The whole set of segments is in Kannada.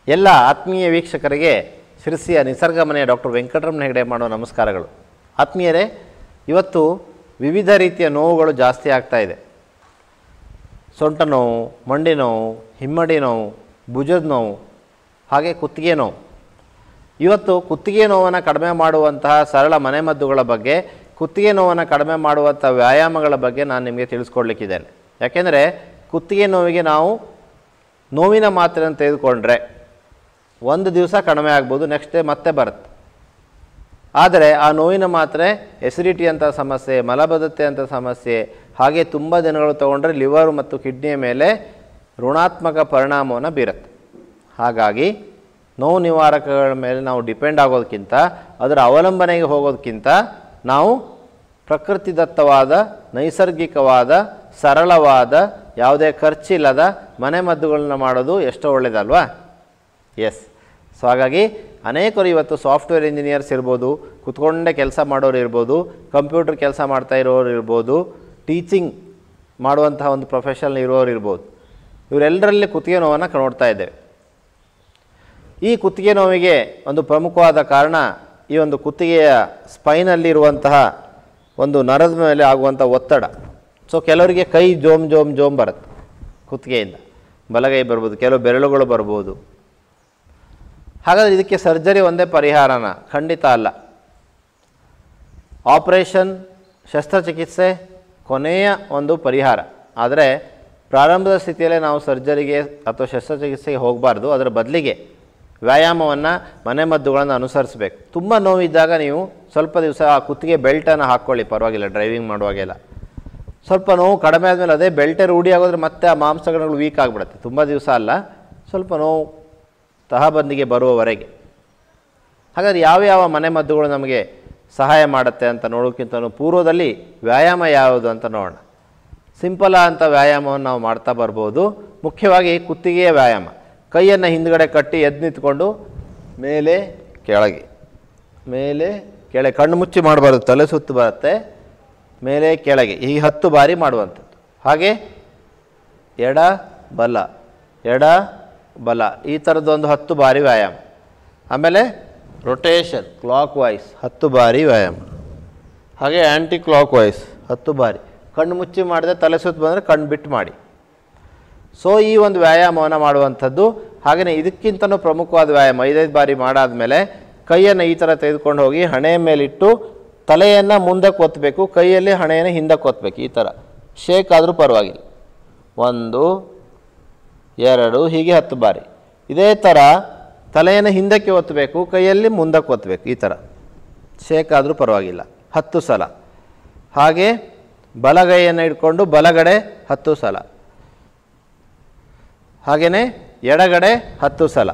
ಎಲ್ಲ ಆತ್ಮೀಯ ವೀಕ್ಷಕರಿಗೆ ಶಿರಸಿಯ ನಿಸರ್ಗ ಮನೆಯ ಡಾಕ್ಟರ್ ವೆಂಕಟರಮಣ ಹೆಗಡೆ ಮಾಡೋ ನಮಸ್ಕಾರಗಳು ಆತ್ಮೀಯರೇ ಇವತ್ತು ವಿವಿಧ ರೀತಿಯ ನೋವುಗಳು ಜಾಸ್ತಿ ಆಗ್ತಾ ಇದೆ ಸೊಂಟ ನೋವು ಮಂಡಿ ನೋವು ಹಿಮ್ಮಡಿ ನೋವು ಭುಜದ ನೋವು ಹಾಗೆ ಕುತ್ತಿಗೆ ನೋವು ಇವತ್ತು ಕುತ್ತಿಗೆ ನೋವನ್ನು ಕಡಿಮೆ ಮಾಡುವಂತಹ ಸರಳ ಮನೆಮದ್ದುಗಳ ಬಗ್ಗೆ ಕುತ್ತಿಗೆ ನೋವನ್ನು ಕಡಿಮೆ ಮಾಡುವಂಥ ವ್ಯಾಯಾಮಗಳ ಬಗ್ಗೆ ನಾನು ನಿಮಗೆ ತಿಳಿಸ್ಕೊಡ್ಲಿಕ್ಕಿದ್ದೇನೆ ಯಾಕೆಂದರೆ ಕುತ್ತಿಗೆ ನೋವಿಗೆ ನಾವು ನೋವಿನ ಮಾತ್ರೆಯನ್ನು ತೆಗೆದುಕೊಂಡ್ರೆ ಒಂದು ದಿವಸ ಕಡಿಮೆ ಆಗ್ಬೋದು ನೆಕ್ಸ್ಟ್ ಡೇ ಮತ್ತೆ ಬರುತ್ತೆ ಆದರೆ ಆ ನೋವಿನ ಮಾತ್ರೆ ಎಸಿಡಿಟಿ ಅಂತ ಸಮಸ್ಯೆ ಮಲಬದ್ಧತೆ ಅಂತ ಸಮಸ್ಯೆ ಹಾಗೆ ತುಂಬ ದಿನಗಳು ತಗೊಂಡ್ರೆ ಲಿವರ್ ಮತ್ತು ಕಿಡ್ನಿಯ ಮೇಲೆ ಋಣಾತ್ಮಕ ಪರಿಣಾಮವನ್ನು ಬೀರುತ್ತೆ ಹಾಗಾಗಿ ನೋವು ನಿವಾರಕಗಳ ಮೇಲೆ ನಾವು ಡಿಪೆಂಡ್ ಆಗೋದಕ್ಕಿಂತ ಅದರ ಅವಲಂಬನೆಗೆ ಹೋಗೋದಕ್ಕಿಂತ ನಾವು ಪ್ರಕೃತಿದತ್ತವಾದ ನೈಸರ್ಗಿಕವಾದ ಸರಳವಾದ ಯಾವುದೇ ಖರ್ಚಿಲ್ಲದ ಮನೆಮದ್ದುಗಳನ್ನ ಮಾಡೋದು ಎಷ್ಟೋ ಒಳ್ಳೆಯದಲ್ವಾ ಎಸ್ ಸೊ ಹಾಗಾಗಿ ಅನೇಕರು ಇವತ್ತು ಸಾಫ್ಟ್ವೇರ್ ಇಂಜಿನಿಯರ್ಸ್ ಇರ್ಬೋದು ಕುತ್ಕೊಂಡೇ ಕೆಲಸ ಮಾಡೋರು ಇರ್ಬೋದು ಕಂಪ್ಯೂಟರ್ ಕೆಲಸ ಮಾಡ್ತಾ ಇರೋರು ಇರ್ಬೋದು ಟೀಚಿಂಗ್ ಮಾಡುವಂತಹ ಒಂದು ಪ್ರೊಫೆಷನ್ ಇರೋರು ಇರ್ಬೋದು ಇವರೆಲ್ಲರಲ್ಲಿ ಕುತ್ತಿಗೆ ನೋವನ್ನು ನೋಡ್ತಾ ಇದ್ದೇವೆ ಈ ಕುತ್ತಿಗೆ ನೋವಿಗೆ ಒಂದು ಪ್ರಮುಖವಾದ ಕಾರಣ ಈ ಒಂದು ಕುತ್ತಿಗೆಯ ಸ್ಪೈನಲ್ಲಿರುವಂತಹ ಒಂದು ನರದ ಮೇಲೆ ಆಗುವಂಥ ಒತ್ತಡ ಸೊ ಕೆಲವರಿಗೆ ಕೈ ಜೋಮ್ ಜೋಮ್ ಜೋಮ್ ಬರುತ್ತೆ ಕುತ್ತಿಗೆಯಿಂದ ಬಲಗೈ ಬರ್ಬೋದು ಕೆಲವು ಬೆರಳುಗಳು ಬರ್ಬೋದು ಹಾಗಾದರೆ ಇದಕ್ಕೆ ಸರ್ಜರಿ ಒಂದೇ ಪರಿಹಾರನ ಖಂಡಿತ ಅಲ್ಲ ಆಪರೇಷನ್ ಶಸ್ತ್ರಚಿಕಿತ್ಸೆ ಕೊನೆಯ ಒಂದು ಪರಿಹಾರ ಆದರೆ ಪ್ರಾರಂಭದ ಸ್ಥಿತಿಯಲ್ಲೇ ನಾವು ಸರ್ಜರಿಗೆ ಅಥವಾ ಶಸ್ತ್ರಚಿಕಿತ್ಸೆಗೆ ಹೋಗಬಾರ್ದು ಅದರ ಬದಲಿಗೆ ವ್ಯಾಯಾಮವನ್ನು ಮನೆಮದ್ದುಗಳನ್ನು ಅನುಸರಿಸಬೇಕು ತುಂಬ ನೋವಿದ್ದಾಗ ನೀವು ಸ್ವಲ್ಪ ದಿವಸ ಆ ಕುತ್ತಿಗೆ ಬೆಲ್ಟನ್ನು ಹಾಕ್ಕೊಳ್ಳಿ ಪರವಾಗಿಲ್ಲ ಡ್ರೈವಿಂಗ್ ಮಾಡುವಾಗೆಲ್ಲ ಸ್ವಲ್ಪ ನೋವು ಕಡಿಮೆ ಆದಮೇಲೆ ಅದೇ ಬೆಲ್ಟೇ ರೂಢಿ ಆಗೋದ್ರೆ ಮತ್ತೆ ಆ ಮಾಂಸಗಳು ವೀಕ್ ಆಗಿಬಿಡುತ್ತೆ ತುಂಬ ದಿವಸ ಅಲ್ಲ ಸ್ವಲ್ಪ ನೋವು ತಹಬಂದಿಗೆ ಬರುವವರೆಗೆ ಹಾಗಾದ್ರೆ ಯಾವ್ಯಾವ ಮನೆಮದ್ದುಗಳು ನಮಗೆ ಸಹಾಯ ಮಾಡುತ್ತೆ ಅಂತ ನೋಡೋಕ್ಕಿಂತ ಪೂರ್ವದಲ್ಲಿ ವ್ಯಾಯಾಮ ಯಾವುದು ಅಂತ ನೋಡೋಣ ಸಿಂಪಲ್ ಅಂತ ವ್ಯಾಯಾಮವನ್ನು ನಾವು ಮಾಡ್ತಾ ಬರ್ಬೋದು ಮುಖ್ಯವಾಗಿ ಕುತ್ತಿಗೆಯ ವ್ಯಾಯಾಮ ಕೈಯನ್ನು ಹಿಂದ್ಗಡೆ ಕಟ್ಟಿ ಎದ್ದು ನಿಂತ್ಕೊಂಡು ಮೇಲೆ ಕೆಳಗೆ ಮೇಲೆ ಕೆಳಗೆ ಕಣ್ಣು ಮುಚ್ಚಿ ಮಾಡಬಾರ್ದು ತಲೆ ಸುತ್ತು ಬರುತ್ತೆ ಮೇಲೆ ಕೆಳಗೆ ಈ ಹತ್ತು ಬಾರಿ ಮಾಡುವಂಥದ್ದು ಹಾಗೆ ಎಡ ಬಲ ಎಡ ಬಲ ಈ ಥರದ್ದೊಂದು ಹತ್ತು ಬಾರಿ ವ್ಯಾಯಾಮ ಆಮೇಲೆ ರೊಟೇಷನ್ ಕ್ಲಾಕ್ ವೈಸ್ ಹತ್ತು ಬಾರಿ ವ್ಯಾಯಾಮ ಹಾಗೆ ಆ್ಯಂಟಿ ಕ್ಲಾಕ್ ವೈಸ್ ಹತ್ತು ಬಾರಿ ಕಣ್ಣು ಮುಚ್ಚಿ ಮಾಡಿದ್ರೆ ತಲೆ ಸುತ್ತು ಬಂದರೆ ಕಣ್ಣು ಬಿಟ್ಟು ಮಾಡಿ ಸೊ ಈ ಒಂದು ವ್ಯಾಯಾಮವನ್ನು ಮಾಡುವಂಥದ್ದು ಹಾಗೆಯೇ ಇದಕ್ಕಿಂತನೂ ಪ್ರಮುಖವಾದ ವ್ಯಾಯಾಮ ಐದೈದು ಬಾರಿ ಮಾಡಾದಮೇಲೆ ಕೈಯನ್ನು ಈ ಥರ ತೆಗೆದುಕೊಂಡು ಹೋಗಿ ಹಣೆಯ ಮೇಲಿಟ್ಟು ತಲೆಯನ್ನು ಮುಂದಕ್ಕೆ ಒತ್ತಬೇಕು ಕೈಯಲ್ಲಿ ಹಣೆಯನ್ನು ಹಿಂದಕ್ಕೆ ಒತ್ತಬೇಕು ಈ ಥರ ಶೇಕ್ ಆದರೂ ಪರವಾಗಿಲ್ಲ ಒಂದು ಎರಡು ಹೀಗೆ ಹತ್ತು ಬಾರಿ ಇದೇ ಥರ ತಲೆಯನ್ನು ಹಿಂದಕ್ಕೆ ಒತ್ತಬೇಕು ಕೈಯಲ್ಲಿ ಮುಂದಕ್ಕೆ ಒತ್ತಬೇಕು ಈ ಥರ ಶೇಕ್ ಆದರೂ ಪರವಾಗಿಲ್ಲ ಹತ್ತು ಸಲ ಹಾಗೆ ಬಲಗೈಯನ್ನು ಇಟ್ಕೊಂಡು ಬಲಗಡೆ ಹತ್ತು ಸಲ ಹಾಗೆಯೇ ಎಡಗಡೆ ಹತ್ತು ಸಲ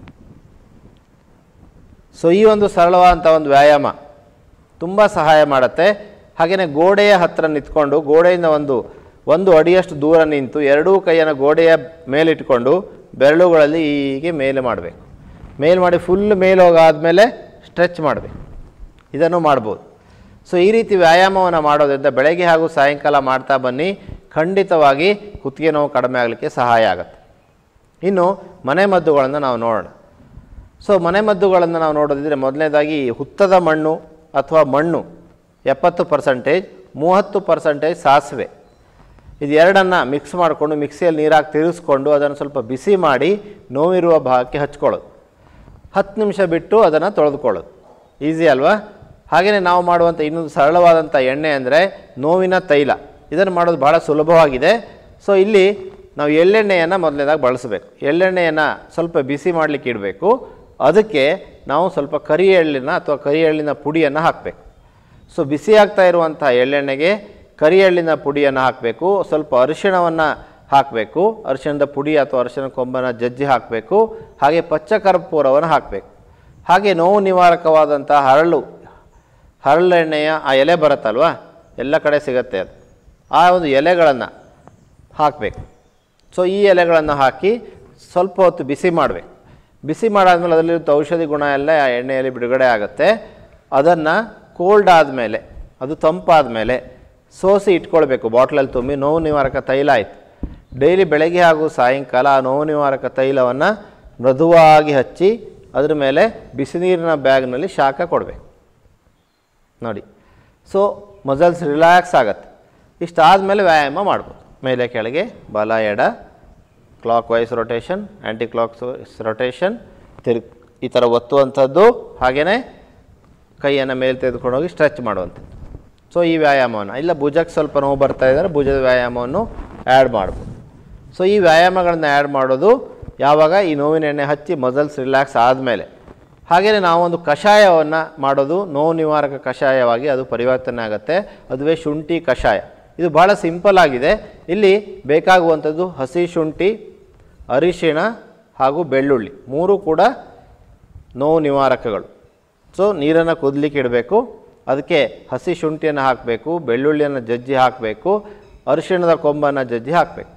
ಸೊ ಈ ಒಂದು ಸರಳವಾದಂಥ ಒಂದು ವ್ಯಾಯಾಮ ತುಂಬ ಸಹಾಯ ಮಾಡುತ್ತೆ ಹಾಗೆಯೇ ಗೋಡೆಯ ಹತ್ತಿರ ನಿಂತ್ಕೊಂಡು ಗೋಡೆಯಿಂದ ಒಂದು ಒಂದು ಅಡಿಯಷ್ಟು ದೂರ ನಿಂತು ಎರಡೂ ಕೈಯನ್ನು ಗೋಡೆಯ ಮೇಲಿಟ್ಕೊಂಡು ಬೆರಳುಗಳಲ್ಲಿ ಹೀಗೆ ಮೇಲೆ ಮಾಡಬೇಕು ಮೇಲೆ ಮಾಡಿ ಫುಲ್ ಮೇಲೆ ಹೋಗಾದ್ಮೇಲೆ ಸ್ಟ್ರೆಚ್ ಮಾಡಬೇಕು ಇದನ್ನು ಮಾಡ್ಬೋದು ಸೊ ಈ ರೀತಿ ವ್ಯಾಯಾಮವನ್ನು ಮಾಡೋದ್ರಿಂದ ಬೆಳಗ್ಗೆ ಹಾಗೂ ಸಾಯಂಕಾಲ ಮಾಡ್ತಾ ಬನ್ನಿ ಖಂಡಿತವಾಗಿ ಕುತ್ತಿಗೆ ನೋವು ಕಡಿಮೆ ಆಗಲಿಕ್ಕೆ ಸಹಾಯ ಆಗುತ್ತೆ ಇನ್ನು ಮನೆಮದ್ದುಗಳನ್ನು ನಾವು ನೋಡೋಣ ಸೊ ಮನೆಮದ್ದುಗಳನ್ನು ನಾವು ನೋಡೋದಿದ್ರೆ ಮೊದಲನೇದಾಗಿ ಹುತ್ತದ ಮಣ್ಣು ಅಥವಾ ಮಣ್ಣು ಎಪ್ಪತ್ತು ಪರ್ಸೆಂಟೇಜ್ ಮೂವತ್ತು ಪರ್ಸೆಂಟೇಜ್ ಸಾಸಿವೆ ಇದು ಎರಡನ್ನು ಮಿಕ್ಸ್ ಮಾಡಿಕೊಂಡು ಮಿಕ್ಸಿಯಲ್ಲಿ ನೀರಾಗಿ ತಿರುಗಿಸ್ಕೊಂಡು ಅದನ್ನು ಸ್ವಲ್ಪ ಬಿಸಿ ಮಾಡಿ ನೋವಿರುವ ಭಾಗಕ್ಕೆ ಹಚ್ಕೊಳ್ಳೋದು ಹತ್ತು ನಿಮಿಷ ಬಿಟ್ಟು ಅದನ್ನು ತೊಳೆದುಕೊಳ್ಳೋದು ಈಸಿ ಅಲ್ವಾ ಹಾಗೆಯೇ ನಾವು ಮಾಡುವಂಥ ಇನ್ನೊಂದು ಸರಳವಾದಂಥ ಎಣ್ಣೆ ಅಂದರೆ ನೋವಿನ ತೈಲ ಇದನ್ನು ಮಾಡೋದು ಭಾಳ ಸುಲಭವಾಗಿದೆ ಸೊ ಇಲ್ಲಿ ನಾವು ಎಳ್ಳೆಣ್ಣೆಯನ್ನು ಮೊದಲನೇದಾಗಿ ಬಳಸಬೇಕು ಎಳ್ಳೆಣ್ಣೆಯನ್ನು ಸ್ವಲ್ಪ ಬಿಸಿ ಮಾಡಲಿಕ್ಕೆ ಇಡಬೇಕು ಅದಕ್ಕೆ ನಾವು ಸ್ವಲ್ಪ ಕರಿ ಎಳ್ಳಿನ ಅಥವಾ ಕರಿ ಎಳ್ಳಿನ ಪುಡಿಯನ್ನು ಹಾಕಬೇಕು ಸೊ ಬಿಸಿ ಆಗ್ತಾ ಇರುವಂಥ ಎಳ್ಳೆಣ್ಣೆಗೆ ಕರಿ ಎಳ್ಳಿನ ಪುಡಿಯನ್ನು ಹಾಕಬೇಕು ಸ್ವಲ್ಪ ಅರಿಶಿಣವನ್ನು ಹಾಕಬೇಕು ಅರಿಶಿಣದ ಪುಡಿ ಅಥವಾ ಅರಿಶಿಣ ಕೊಂಬನ್ನು ಜಜ್ಜಿ ಹಾಕಬೇಕು ಹಾಗೆ ಪಚ್ಚ ಕರ್ಪೂರವನ್ನು ಹಾಕಬೇಕು ಹಾಗೆ ನೋವು ನಿವಾರಕವಾದಂಥ ಹರಳು ಹರಳೆಣ್ಣೆಯ ಆ ಎಲೆ ಬರುತ್ತಲ್ವ ಎಲ್ಲ ಕಡೆ ಸಿಗುತ್ತೆ ಅದು ಆ ಒಂದು ಎಲೆಗಳನ್ನು ಹಾಕಬೇಕು ಸೊ ಈ ಎಲೆಗಳನ್ನು ಹಾಕಿ ಸ್ವಲ್ಪ ಹೊತ್ತು ಬಿಸಿ ಮಾಡಬೇಕು ಬಿಸಿ ಮಾಡಾದ್ಮೇಲೆ ಅದರಲ್ಲಿರುವಂಥ ಔಷಧಿ ಗುಣ ಎಲ್ಲ ಆ ಎಣ್ಣೆಯಲ್ಲಿ ಬಿಡುಗಡೆ ಆಗುತ್ತೆ ಅದನ್ನು ಕೋಲ್ಡ್ ಆದಮೇಲೆ ಅದು ತಂಪಾದ ಮೇಲೆ ಸೋಸಿ ಇಟ್ಕೊಳ್ಬೇಕು ಬಾಟ್ಲಲ್ಲಿ ತುಂಬಿ ನೋವು ನಿವಾರಕ ತೈಲ ಆಯಿತು ಡೈಲಿ ಬೆಳಗ್ಗೆ ಹಾಗೂ ಸಾಯಂಕಾಲ ಆ ನೋವು ನಿವಾರಕ ತೈಲವನ್ನು ಮೃದುವಾಗಿ ಹಚ್ಚಿ ಅದ್ರ ಮೇಲೆ ಬಿಸಿ ನೀರಿನ ಬ್ಯಾಗ್ನಲ್ಲಿ ಶಾಖ ಕೊಡಬೇಕು ನೋಡಿ ಸೊ ಮಸಲ್ಸ್ ರಿಲ್ಯಾಕ್ಸ್ ಆಗುತ್ತೆ ಇಷ್ಟಾದಮೇಲೆ ವ್ಯಾಯಾಮ ಮಾಡ್ಬೋದು ಮೇಲೆ ಕೆಳಗೆ ಬಲ ಎಡ clockwise rotation anti clock rotation ತಿರು ಈ ಥರ ಒತ್ತುವಂಥದ್ದು ಹಾಗೆಯೇ ಕೈಯನ್ನು ಮೇಲೆ ತೆಗೆದುಕೊಂಡೋಗಿ ಸ್ಟ್ರೆಚ್ ಮಾಡುವಂಥದ್ದು ಸೊ ಈ ವ್ಯಾಯಾಮವನ್ನು ಇಲ್ಲ ಭುಜಕ್ಕೆ ಸ್ವಲ್ಪ ನೋವು ಬರ್ತಾ ಇದ್ದರೆ ಭುಜದ ವ್ಯಾಯಾಮವನ್ನು ಆ್ಯಡ್ ಮಾಡ್ಬೋದು ಸೊ ಈ ವ್ಯಾಯಾಮಗಳನ್ನ ಆ್ಯಡ್ ಮಾಡೋದು ಯಾವಾಗ ಈ ನೋವಿನ ಎಣ್ಣೆ ಹಚ್ಚಿ ಮಸಲ್ಸ್ ರಿಲ್ಯಾಕ್ಸ್ ಆದಮೇಲೆ ಹಾಗೆಯೇ ನಾವೊಂದು ಕಷಾಯವನ್ನು ಮಾಡೋದು ನೋವು ನಿವಾರಕ ಕಷಾಯವಾಗಿ ಅದು ಪರಿವರ್ತನೆ ಆಗುತ್ತೆ ಅದುವೇ ಶುಂಠಿ ಕಷಾಯ ಇದು ಭಾಳ ಸಿಂಪಲ್ ಆಗಿದೆ ಇಲ್ಲಿ ಬೇಕಾಗುವಂಥದ್ದು ಹಸಿ ಶುಂಠಿ ಅರಿಶಿಣ ಹಾಗೂ ಬೆಳ್ಳುಳ್ಳಿ ಮೂರು ಕೂಡ ನೋವು ನಿವಾರಕಗಳು ಸೊ ನೀರನ್ನು ಕುದಲಿಕ್ಕೆ ಇಡಬೇಕು ಅದಕ್ಕೆ ಹಸಿ ಶುಂಠಿಯನ್ನು ಹಾಕಬೇಕು ಬೆಳ್ಳುಳ್ಳಿಯನ್ನು ಜಜ್ಜಿ ಹಾಕಬೇಕು ಅರಿಶಿಣದ ಕೊಂಬನ್ನು ಜಜ್ಜಿ ಹಾಕಬೇಕು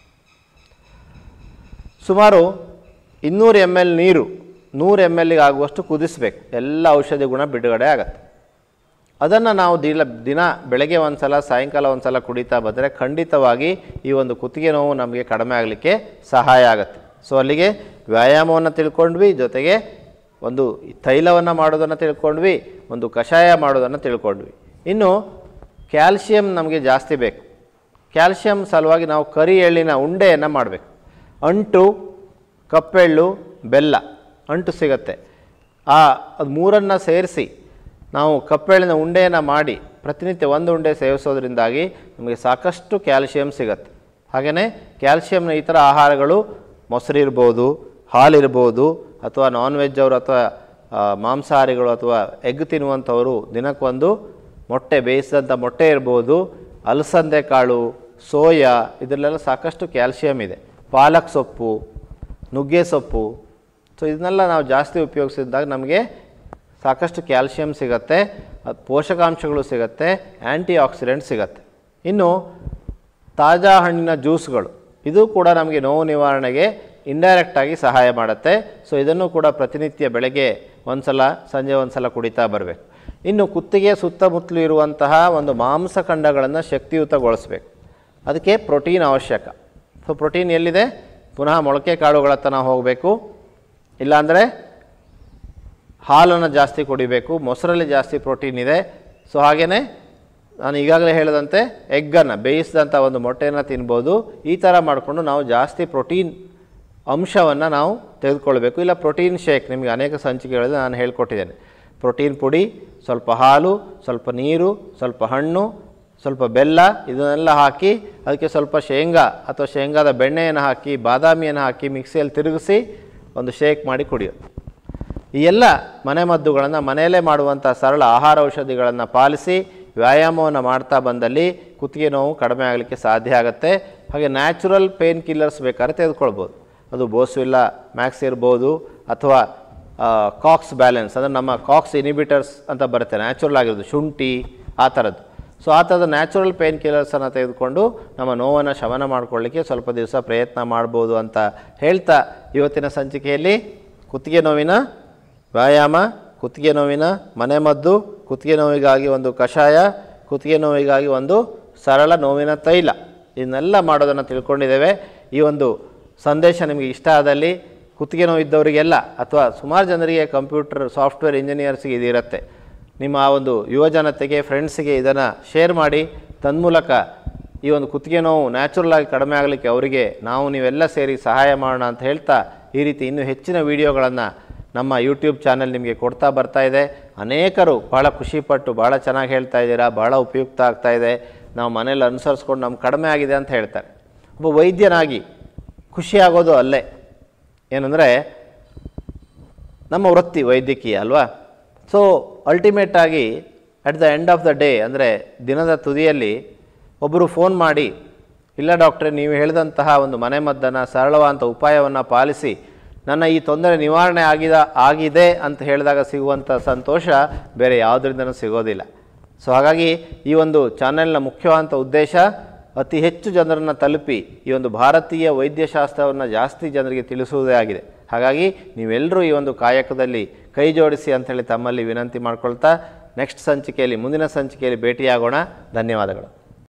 ಸುಮಾರು ಇನ್ನೂರು ಎಮ್ ಎಲ್ ನೀರು ನೂರು ಎಮ್ ಎಲ್ಗೆ ಆಗುವಷ್ಟು ಕುದಿಸ್ಬೇಕು ಎಲ್ಲ ಔಷಧಿ ಗುಣ ಬಿಡುಗಡೆ ಆಗುತ್ತೆ ಅದನ್ನು ನಾವು ದಿನ ದಿನ ಬೆಳಗ್ಗೆ ಒಂದು ಸಲ ಸಾಯಂಕಾಲ ಒಂದು ಸಲ ಕುಡಿತಾ ಬಂದರೆ ಖಂಡಿತವಾಗಿ ಈ ಒಂದು ಕುತ್ತಿಗೆ ನೋವು ನಮಗೆ ಕಡಿಮೆ ಆಗಲಿಕ್ಕೆ ಸಹಾಯ ಆಗುತ್ತೆ ಸೊ ಅಲ್ಲಿಗೆ ವ್ಯಾಯಾಮವನ್ನು ತಿಳ್ಕೊಂಡ್ವಿ ಜೊತೆಗೆ ಒಂದು ತೈಲವನ್ನು ಮಾಡೋದನ್ನು ತಿಳ್ಕೊಂಡ್ವಿ ಒಂದು ಕಷಾಯ ಮಾಡೋದನ್ನು ತಿಳ್ಕೊಂಡ್ವಿ ಇನ್ನು ಕ್ಯಾಲ್ಶಿಯಂ ನಮಗೆ ಜಾಸ್ತಿ ಬೇಕು ಕ್ಯಾಲ್ಶಿಯಂ ಸಲುವಾಗಿ ನಾವು ಕರಿ ಎಳ್ಳಿನ ಉಂಡೆಯನ್ನು ಮಾಡಬೇಕು ಅಂಟು ಕಪ್ಪೆಳ್ಳು ಬೆಲ್ಲ ಅಂಟು ಸಿಗತ್ತೆ ಆ ಅದು ಮೂರನ್ನು ಸೇರಿಸಿ ನಾವು ಕಪ್ಪೆಳ್ಳಿನ ಉಂಡೆಯನ್ನು ಮಾಡಿ ಪ್ರತಿನಿತ್ಯ ಒಂದು ಉಂಡೆ ಸೇವಿಸೋದ್ರಿಂದಾಗಿ ನಮಗೆ ಸಾಕಷ್ಟು ಕ್ಯಾಲ್ಶಿಯಂ ಸಿಗತ್ತೆ ಹಾಗೆಯೇ ಕ್ಯಾಲ್ಶಿಯಂನ ಈ ಥರ ಆಹಾರಗಳು ಮೊಸರು ಇರ್ಬೋದು ಹಾಲಿರ್ಬೋದು ಅಥವಾ ನಾನ್ ವೆಜ್ ಅವರು ಅಥವಾ ಆ, ಮಾಂಸಾಹಾರಿಗಳು ಅಥವಾ ಎಗ್ ತಿನ್ನುವಂಥವರು ದಿನಕ್ಕೊಂದು ಮೊಟ್ಟೆ ಬೇಯಿಸಿದಂಥ ಮೊಟ್ಟೆ ಇರ್ಬೋದು ಅಲಸಂದೆ ಕಾಳು ಸೋಯಾ ಇದರಲ್ಲೆಲ್ಲ ಸಾಕಷ್ಟು ಕ್ಯಾಲ್ಶಿಯಂ ಇದೆ ಪಾಲಕ್ ಸೊಪ್ಪು ನುಗ್ಗೆ ಸೊಪ್ಪು ಸೊ ಇದನ್ನೆಲ್ಲ ನಾವು ಜಾಸ್ತಿ ಉಪಯೋಗಿಸಿದಾಗ ನಮಗೆ ಸಾಕಷ್ಟು ಕ್ಯಾಲ್ಶಿಯಂ ಸಿಗತ್ತೆ ಅದು ಪೋಷಕಾಂಶಗಳು ಸಿಗತ್ತೆ ಆ್ಯಂಟಿ ಆಕ್ಸಿಡೆಂಟ್ ಸಿಗತ್ತೆ ಇನ್ನು ತಾಜಾ ಹಣ್ಣಿನ ಜ್ಯೂಸ್ಗಳು ಇದು ಕೂಡ ನಮಗೆ ನೋವು ನಿವಾರಣೆಗೆ ಇಂಡೈರೆಕ್ಟಾಗಿ ಸಹಾಯ ಮಾಡುತ್ತೆ ಸೊ ಇದನ್ನು ಕೂಡ ಪ್ರತಿನಿತ್ಯ ಬೆಳಗ್ಗೆ ಒಂದು ಸಲ ಸಂಜೆ ಒಂದು ಸಲ ಕುಡಿತಾ ಬರಬೇಕು ಇನ್ನು ಕುತ್ತಿಗೆ ಸುತ್ತಮುತ್ತಲು ಇರುವಂತಹ ಒಂದು ಮಾಂಸಖಂಡಗಳನ್ನು ಶಕ್ತಿಯುತಗೊಳಿಸ್ಬೇಕು ಅದಕ್ಕೆ ಪ್ರೋಟೀನ್ ಅವಶ್ಯಕ ಸೊ ಪ್ರೋಟೀನ್ ಎಲ್ಲಿದೆ ಪುನಃ ಮೊಳಕೆ ಕಾಳುಗಳತ್ತ ನಾವು ಹೋಗಬೇಕು ಇಲ್ಲಾಂದರೆ ಹಾಲನ್ನು ಜಾಸ್ತಿ ಕುಡಿಬೇಕು ಮೊಸರಲ್ಲಿ ಜಾಸ್ತಿ ಪ್ರೋಟೀನ್ ಇದೆ ಸೊ ಹಾಗೆಯೇ ನಾನು ಈಗಾಗಲೇ ಹೇಳಿದಂತೆ ಎಗ್ಗನ್ನು ಬೇಯಿಸಿದಂಥ ಒಂದು ಮೊಟ್ಟೆಯನ್ನು ತಿನ್ಬೋದು ಈ ಥರ ಮಾಡಿಕೊಂಡು ನಾವು ಜಾಸ್ತಿ ಪ್ರೋಟೀನ್ ಅಂಶವನ್ನು ನಾವು ತೆಗೆದುಕೊಳ್ಬೇಕು ಇಲ್ಲ ಪ್ರೋಟೀನ್ ಶೇಕ್ ನಿಮಗೆ ಅನೇಕ ಸಂಚಿಕೆಗಳಲ್ಲಿ ನಾನು ಹೇಳ್ಕೊಟ್ಟಿದ್ದೇನೆ ಪ್ರೋಟೀನ್ ಪುಡಿ ಸ್ವಲ್ಪ ಹಾಲು ಸ್ವಲ್ಪ ನೀರು ಸ್ವಲ್ಪ ಹಣ್ಣು ಸ್ವಲ್ಪ ಬೆಲ್ಲ ಇದನ್ನೆಲ್ಲ ಹಾಕಿ ಅದಕ್ಕೆ ಸ್ವಲ್ಪ ಶೇಂಗಾ ಅಥವಾ ಶೇಂಗಾದ ಬೆಣ್ಣೆಯನ್ನು ಹಾಕಿ ಬಾದಾಮಿಯನ್ನು ಹಾಕಿ ಮಿಕ್ಸಿಯಲ್ಲಿ ತಿರುಗಿಸಿ ಒಂದು ಶೇಕ್ ಮಾಡಿ ಕುಡಿಯೋದು ಈ ಎಲ್ಲ ಮನೆಮದ್ದುಗಳನ್ನು ಮನೆಯಲ್ಲೇ ಮಾಡುವಂಥ ಸರಳ ಆಹಾರ ಔಷಧಿಗಳನ್ನು ಪಾಲಿಸಿ ವ್ಯಾಯಾಮವನ್ನು ಮಾಡ್ತಾ ಬಂದಲ್ಲಿ ಕುತ್ತಿಗೆ ನೋವು ಕಡಿಮೆ ಆಗಲಿಕ್ಕೆ ಸಾಧ್ಯ ಆಗುತ್ತೆ ಹಾಗೆ ನ್ಯಾಚುರಲ್ ಪೇನ್ ಕಿಲ್ಲರ್ಸ್ ಬೇಕಾದ್ರೆ ತೆಗೆದುಕೊಳ್ಬೋದು ಅದು ಬೋಸ್ವಿಲ್ಲ ಮ್ಯಾಕ್ಸ್ ಇರ್ಬೋದು ಅಥವಾ ಕಾಕ್ಸ್ ಬ್ಯಾಲೆನ್ಸ್ ಅಂದರೆ ನಮ್ಮ ಕಾಕ್ಸ್ ಇನಿಬಿಟರ್ಸ್ ಅಂತ ಬರುತ್ತೆ ನ್ಯಾಚುರಲ್ ಆಗಿರೋದು ಶುಂಠಿ ಆ ಥರದ್ದು ಸೊ ಆ ಥರದ ನ್ಯಾಚುರಲ್ ಪೇನ್ ಕಿಲ್ಲರ್ಸನ್ನು ತೆಗೆದುಕೊಂಡು ನಮ್ಮ ನೋವನ್ನು ಶಮನ ಮಾಡ್ಕೊಳ್ಳಿಕ್ಕೆ ಸ್ವಲ್ಪ ದಿವಸ ಪ್ರಯತ್ನ ಮಾಡ್ಬೋದು ಅಂತ ಹೇಳ್ತಾ ಇವತ್ತಿನ ಸಂಚಿಕೆಯಲ್ಲಿ ಕುತ್ತಿಗೆ ನೋವಿನ ವ್ಯಾಯಾಮ ಕುತ್ತಿಗೆ ನೋವಿನ ಮನೆಮದ್ದು ಕುತ್ತಿಗೆ ನೋವಿಗಾಗಿ ಒಂದು ಕಷಾಯ ಕುತ್ತಿಗೆ ನೋವಿಗಾಗಿ ಒಂದು ಸರಳ ನೋವಿನ ತೈಲ ಇದನ್ನೆಲ್ಲ ಮಾಡೋದನ್ನು ತಿಳ್ಕೊಂಡಿದ್ದೇವೆ ಈ ಒಂದು ಸಂದೇಶ ನಿಮಗೆ ಇಷ್ಟ ಆದಲ್ಲಿ ಕುತ್ತಿಗೆ ನೋವು ಇದ್ದವರಿಗೆಲ್ಲ ಅಥವಾ ಸುಮಾರು ಜನರಿಗೆ ಕಂಪ್ಯೂಟರ್ ಸಾಫ್ಟ್ವೇರ್ ಇಂಜಿನಿಯರ್ಸ್ಗೆ ಇದಿರುತ್ತೆ ನಿಮ್ಮ ಆ ಒಂದು ಯುವಜನತೆಗೆ ಫ್ರೆಂಡ್ಸಿಗೆ ಇದನ್ನು ಶೇರ್ ಮಾಡಿ ತನ್ಮೂಲಕ ಈ ಒಂದು ಕುತ್ತಿಗೆ ನೋವು ನ್ಯಾಚುರಲ್ ಆಗಿ ಕಡಿಮೆ ಆಗಲಿಕ್ಕೆ ಅವರಿಗೆ ನಾವು ನೀವೆಲ್ಲ ಸೇರಿ ಸಹಾಯ ಮಾಡೋಣ ಅಂತ ಹೇಳ್ತಾ ಈ ರೀತಿ ಇನ್ನೂ ಹೆಚ್ಚಿನ ವೀಡಿಯೋಗಳನ್ನು ನಮ್ಮ ಯೂಟ್ಯೂಬ್ ಚಾನೆಲ್ ನಿಮಗೆ ಕೊಡ್ತಾ ಬರ್ತಾ ಇದೆ ಅನೇಕರು ಭಾಳ ಖುಷಿಪಟ್ಟು ಭಾಳ ಚೆನ್ನಾಗಿ ಹೇಳ್ತಾ ಇದ್ದೀರಾ ಭಾಳ ಉಪಯುಕ್ತ ಆಗ್ತಾ ಇದೆ ನಾವು ಮನೇಲಿ ಅನುಸರಿಸ್ಕೊಂಡು ನಮ್ಗೆ ಕಡಿಮೆ ಆಗಿದೆ ಅಂತ ಹೇಳ್ತಾರೆ ಒಬ್ಬ ವೈದ್ಯನಾಗಿ ಖುಷಿಯಾಗೋದು ಅಲ್ಲೇ ಏನಂದರೆ ನಮ್ಮ ವೃತ್ತಿ ವೈದ್ಯಕೀಯ ಅಲ್ವಾ ಸೊ ಅಲ್ಟಿಮೇಟ್ ಆಗಿ at the end of the day ಅಂದರೆ ದಿನದ ತುದಿಯಲ್ಲಿ ಒಬ್ಬರು ಫೋನ್ ಮಾಡಿ ಇಲ್ಲ ಡಾಕ್ಟ್ರೆ ನೀವು ಹೇಳಿದಂತಹ ಒಂದು ಮನೆಮದ್ದನ್ನು ಸರಳವಾದಂಥ ಉಪಾಯವನ್ನು ಪಾಲಿಸಿ ನನ್ನ ಈ ತೊಂದರೆ ನಿವಾರಣೆ ಆಗಿದ ಆಗಿದೆ ಅಂತ ಹೇಳಿದಾಗ ಸಿಗುವಂಥ ಸಂತೋಷ ಬೇರೆ ಯಾವುದರಿಂದನೂ ಸಿಗೋದಿಲ್ಲ ಸೊ ಹಾಗಾಗಿ ಈ ಒಂದು ಚಾನೆಲ್ನ ಮುಖ್ಯವಾದಂಥ ಉದ್ದೇಶ ಅತಿ ಹೆಚ್ಚು ಜನರನ್ನು ತಲುಪಿ ಈ ಒಂದು ಭಾರತೀಯ ವೈದ್ಯಶಾಸ್ತ್ರವನ್ನು ಜಾಸ್ತಿ ಜನರಿಗೆ ತಿಳಿಸುವುದೇ ಆಗಿದೆ ಹಾಗಾಗಿ ನೀವೆಲ್ಲರೂ ಈ ಒಂದು ಕಾಯಕದಲ್ಲಿ ಕೈ ಜೋಡಿಸಿ ಅಂಥೇಳಿ ತಮ್ಮಲ್ಲಿ ವಿನಂತಿ ಮಾಡ್ಕೊಳ್ತಾ ನೆಕ್ಸ್ಟ್ ಸಂಚಿಕೆಯಲ್ಲಿ ಮುಂದಿನ ಸಂಚಿಕೆಯಲ್ಲಿ ಭೇಟಿಯಾಗೋಣ ಧನ್ಯವಾದಗಳು